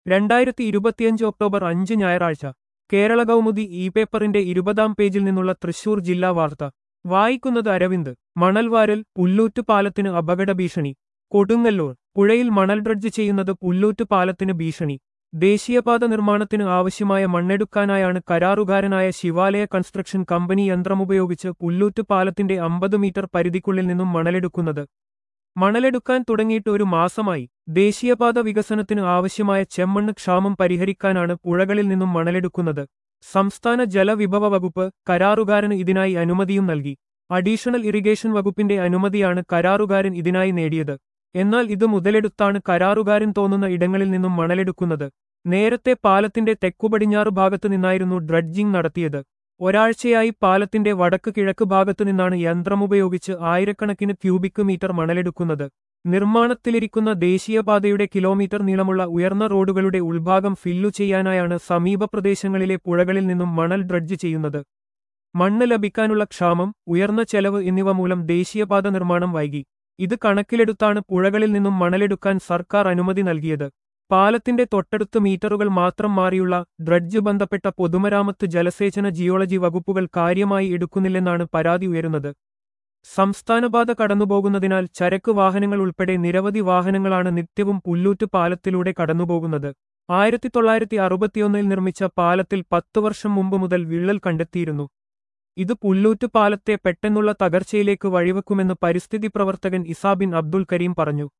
രണ്ടായിരത്തി ഇരുപത്തിയഞ്ച് ഒക്ടോബർ അഞ്ച് ഞായറാഴ്ച കേരള കൗമുദി ഇ പേപ്പറിന്റെ ഇരുപതാം പേജിൽ നിന്നുള്ള തൃശൂർ ജില്ലാ വാർത്ത വായിക്കുന്നത് അരവിന്ദ് മണൽവാരൽ പുല്ലൂറ്റ് പാലത്തിന് അപകട ഭീഷണി കൊടുങ്ങല്ലൂർ പുഴയിൽ മണൽ ഡ്രഡ്ജ് ചെയ്യുന്നത് പുല്ലൂറ്റ് പാലത്തിന് ഭീഷണി ദേശീയപാത നിർമ്മാണത്തിന് ആവശ്യമായ മണ്ണെടുക്കാനായാണ് കരാറുകാരനായ ശിവാലയ കൺസ്ട്രക്ഷൻ കമ്പനി യന്ത്രമുപയോഗിച്ച് പുല്ലൂറ്റ് പാലത്തിന്റെ അമ്പത് മീറ്റർ പരിധിക്കുള്ളിൽ നിന്നും മണലെടുക്കുന്നത് മണലെടുക്കാൻ തുടങ്ങിയിട്ട് ഒരു മാസമായി ദേശീയപാത വികസനത്തിന് ആവശ്യമായ ചെമ്മണ്ണ് ക്ഷാമം പരിഹരിക്കാനാണ് പുഴകളിൽ നിന്നും മണലെടുക്കുന്നത് സംസ്ഥാന ജലവിഭവ വകുപ്പ് കരാറുകാരന് ഇതിനായി അനുമതിയും നൽകി അഡീഷണൽ ഇറിഗേഷൻ വകുപ്പിന്റെ അനുമതിയാണ് കരാറുകാരൻ ഇതിനായി നേടിയത് എന്നാൽ ഇത് മുതലെടുത്താണ് കരാറുകാരൻ തോന്നുന്ന ഇടങ്ങളിൽ നിന്നും മണലെടുക്കുന്നത് നേരത്തെ പാലത്തിന്റെ തെക്കുപടിഞ്ഞാറ് ഭാഗത്തു നിന്നായിരുന്നു ഡ്രഡ്ജിംഗ് നടത്തിയത് ഒരാഴ്ചയായി പാലത്തിന്റെ വടക്ക് കിഴക്ക് ഭാഗത്തു നിന്നാണ് യന്ത്രമുപയോഗിച്ച് ആയിരക്കണക്കിന് ക്യൂബിക് മീറ്റർ മണലെടുക്കുന്നത് നിർമ്മാണത്തിലിരിക്കുന്ന ദേശീയപാതയുടെ കിലോമീറ്റർ നീളമുള്ള ഉയർന്ന റോഡുകളുടെ ഉൾഭാഗം ഫില്ലു ചെയ്യാനായാണ് സമീപ പ്രദേശങ്ങളിലെ പുഴകളിൽ നിന്നും മണൽ ഡ്രഡ്ജ് ചെയ്യുന്നത് മണ്ണ് ലഭിക്കാനുള്ള ക്ഷാമം ഉയർന്ന ചെലവ് എന്നിവ മൂലം ദേശീയപാത നിർമ്മാണം വൈകി ഇത് കണക്കിലെടുത്താണ് പുഴകളിൽ നിന്നും മണലെടുക്കാൻ സർക്കാർ അനുമതി നൽകിയത് പാലത്തിന്റെ തൊട്ടടുത്ത് മീറ്ററുകൾ മാത്രം മാറിയുള്ള ഡ്രഡ്ജ് ബന്ധപ്പെട്ട പൊതുമരാമത്ത് ജലസേചന ജിയോളജി വകുപ്പുകൾ കാര്യമായി എടുക്കുന്നില്ലെന്നാണ് പരാതി ഉയരുന്നത് സംസ്ഥാനപാത കടന്നുപോകുന്നതിനാൽ ചരക്ക് വാഹനങ്ങൾ ഉൾപ്പെടെ നിരവധി വാഹനങ്ങളാണ് നിത്യവും പുല്ലൂറ്റ് പാലത്തിലൂടെ കടന്നുപോകുന്നത് ആയിരത്തി തൊള്ളായിരത്തി അറുപത്തിയൊന്നിൽ നിർമ്മിച്ച പാലത്തിൽ പത്തു വർഷം മുമ്പ് മുതൽ വിള്ളൽ കണ്ടെത്തിയിരുന്നു ഇത് പുല്ലൂറ്റ് പാലത്തെ പെട്ടെന്നുള്ള തകർച്ചയിലേക്ക് വഴിവെക്കുമെന്ന് പരിസ്ഥിതി പ്രവർത്തകൻ ഇസാബിൻ അബ്ദുൽ കരീം പറഞ്ഞു